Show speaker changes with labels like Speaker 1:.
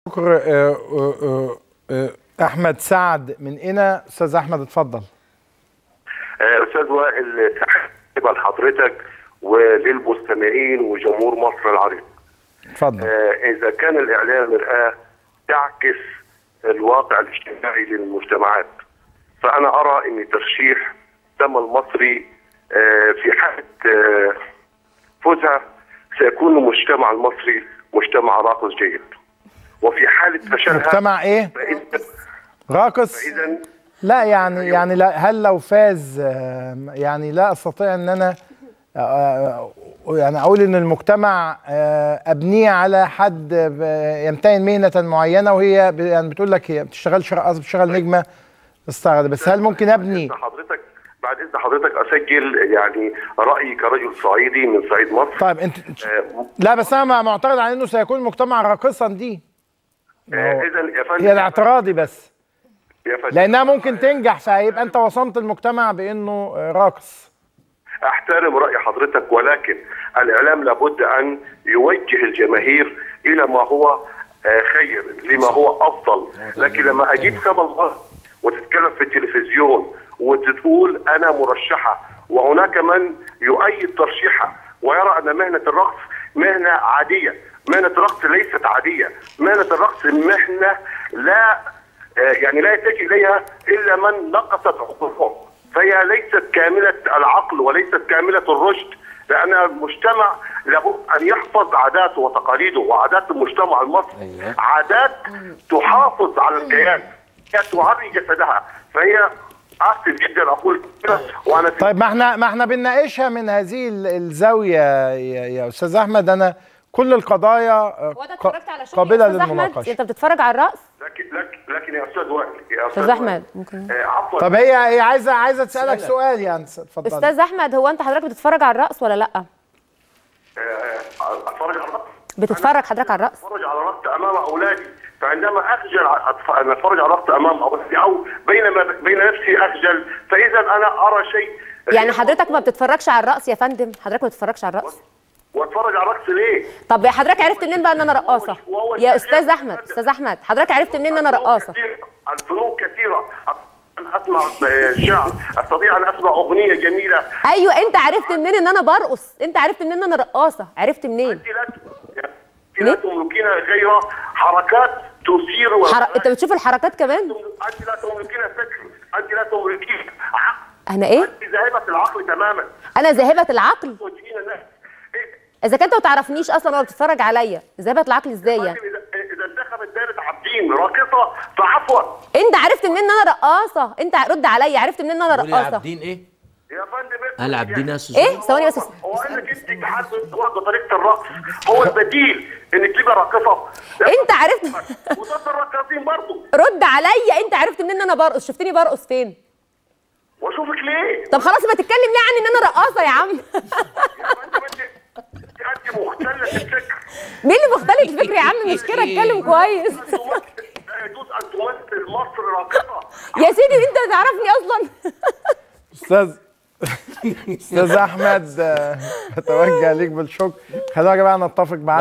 Speaker 1: شكر آه، آه، آه، آه، احمد سعد من هنا استاذ احمد اتفضل
Speaker 2: آه، استاذ وائل تحيه لحضرتك وللمستمعين وجمهور مصر العريق
Speaker 1: اتفضل
Speaker 2: آه، اذا كان الاعلام مرآة تعكس الواقع الاجتماعي للمجتمعات فانا ارى ان ترشيح تم المصري آه، في حاله آه، فوزها سيكون المجتمع المصري مجتمع راقص جيد وفي حاله فشلها
Speaker 1: مجتمع ايه
Speaker 2: فإذا
Speaker 1: راقص
Speaker 2: فإذا
Speaker 1: لا يعني يعني لا هل لو فاز آه، يعني لا استطيع ان انا آه، آه، يعني اقول ان المجتمع آه، ابنيه على حد ب- يمتهن مهنه معينه وهي ب- يعني بتقول لك هي بتشتغلش رقاصه بتشتغل نجمه استغرب بس هل ممكن ابني
Speaker 2: إذن حضرتك بعد اذن حضرتك اسجل يعني رايي كرجل صعيدي من صعيد مصر
Speaker 1: طيب انت
Speaker 2: آه،
Speaker 1: لا بس انا معترض على انه سيكون مجتمع راقصا دي
Speaker 2: آه، اذا يا فندم
Speaker 1: هي الاعتراضي بس
Speaker 2: يا فندم
Speaker 1: لانها ممكن تنجح فهيبقى انت وصمت المجتمع بانه آه، راقص
Speaker 2: احترم راي حضرتك ولكن الاعلام لابد ان يوجه الجماهير الى ما هو آه، خير لما هو افضل لكن لما اجيب خبر غلط وتتكلم في التلفزيون وتقول انا مرشحه وهناك من يؤيد ترشيحها ويرى ان مهنه الرقص مهنه عاديه مهنه الرقص ليست عاديه مهنه الرقص مهنه لا آه، يعني لا يتجه اليها الا من نقصت عقولهم فهي ليست كامله العقل وليست كامله الرشد لان المجتمع لابد ان يحفظ عاداته وتقاليده وعادات المجتمع المصري عادات تحافظ على الكيان هي تعري جسدها فهي اسف جدا اقول كده وانا
Speaker 1: طيب ما احنا ما احنا بنناقشها من هذه ال- الزاويه يا, يا استاذ احمد انا كل القضايا آه،
Speaker 3: هو ده
Speaker 1: ق-
Speaker 3: اتفرجت على شغل
Speaker 1: قابله
Speaker 3: يا استاذ احمد
Speaker 1: للمناقشه
Speaker 3: انت بتتفرج على الرقص
Speaker 2: لكن لكن لكن يا استاذ وائل يا
Speaker 3: استاذ
Speaker 2: وائل،
Speaker 3: احمد ممكن
Speaker 2: آه، عفوا
Speaker 1: طب هي هي عايزه عايزه تسالك سؤال يعني اتفضل
Speaker 3: استاذ احمد هو انت حضرتك بتتفرج على الرقص ولا لا
Speaker 2: آه، اتفرج على الرقص
Speaker 3: بتتفرج حضرتك على الرقص
Speaker 2: اتفرج على رقص امام اولادي فعندما اخجل ع- أتف- أن اتفرج على رقص امام اولادي او بينما بين نفسي اخجل فاذا انا ارى شيء
Speaker 3: يعني حضرتك ما بتتفرجش على الرقص يا فندم حضرتك ما بتتفرجش على الرقص
Speaker 2: واتفرج على الرقص ليه؟
Speaker 3: طب حضرتك عرفت منين بقى ان انا رقاصه يا استاذ احمد استاذ احمد حضرتك عرفت منين ان انا رقاصه
Speaker 2: الفنون كثيره أن اسمع آه، شعر استطيع ان اسمع اغنيه جميله
Speaker 3: ايوه انت عرفت منين ان انا برقص انت عرفت منين ان انا رقاصه عرفت منين
Speaker 2: انت لا أنت لا تملكين غير حركات تثير
Speaker 3: حر...
Speaker 2: والغاية.
Speaker 3: انت بتشوف الحركات كمان
Speaker 2: انت لا تملكين فكر انت لا تملكين عقل
Speaker 3: انا ايه
Speaker 2: انت ذاهبه العقل تماما
Speaker 3: انا ذاهبه العقل
Speaker 2: توجهين الناس إيه؟
Speaker 3: اذا كنت ما تعرفنيش اصلا ولا بتتفرج عليا ذاهبه العقل ازاي يعني
Speaker 2: اذا إذا انتخبت دائره عابدين راقصه فعفوا
Speaker 3: انت عرفت منين ان انا رقاصه انت رد عليا عرفت منين ان انا
Speaker 4: قولي يا
Speaker 3: رقاصه
Speaker 4: عبدين ايه؟
Speaker 2: يا فندم
Speaker 4: هل عابدين يا استاذ
Speaker 3: ايه ثواني بس
Speaker 2: هو قال لك انت تحدد برضه طريقه الرقص هو البديل انك تبقى راقصه
Speaker 3: انت عرفت
Speaker 2: وضد الرقاصين برضه
Speaker 3: رد عليا انت عرفت منين ان انا برقص شفتني برقص فين
Speaker 2: واشوفك ليه؟
Speaker 3: طب خلاص ما تتكلم ليه عني ان انا رقاصه يا عم
Speaker 2: يا فندم انت انت مختله الفكر
Speaker 3: مين اللي مختلف الفكر يا عم مش كده اتكلم كويس
Speaker 2: أن تمثل- لا يجوز ان تمثل مصر راقصه
Speaker 3: يا سيدي انت تعرفني اصلا
Speaker 1: استاذ استاذ احمد آه، اتوجه ليك بالشكر خلونا يا جماعه نتفق معاك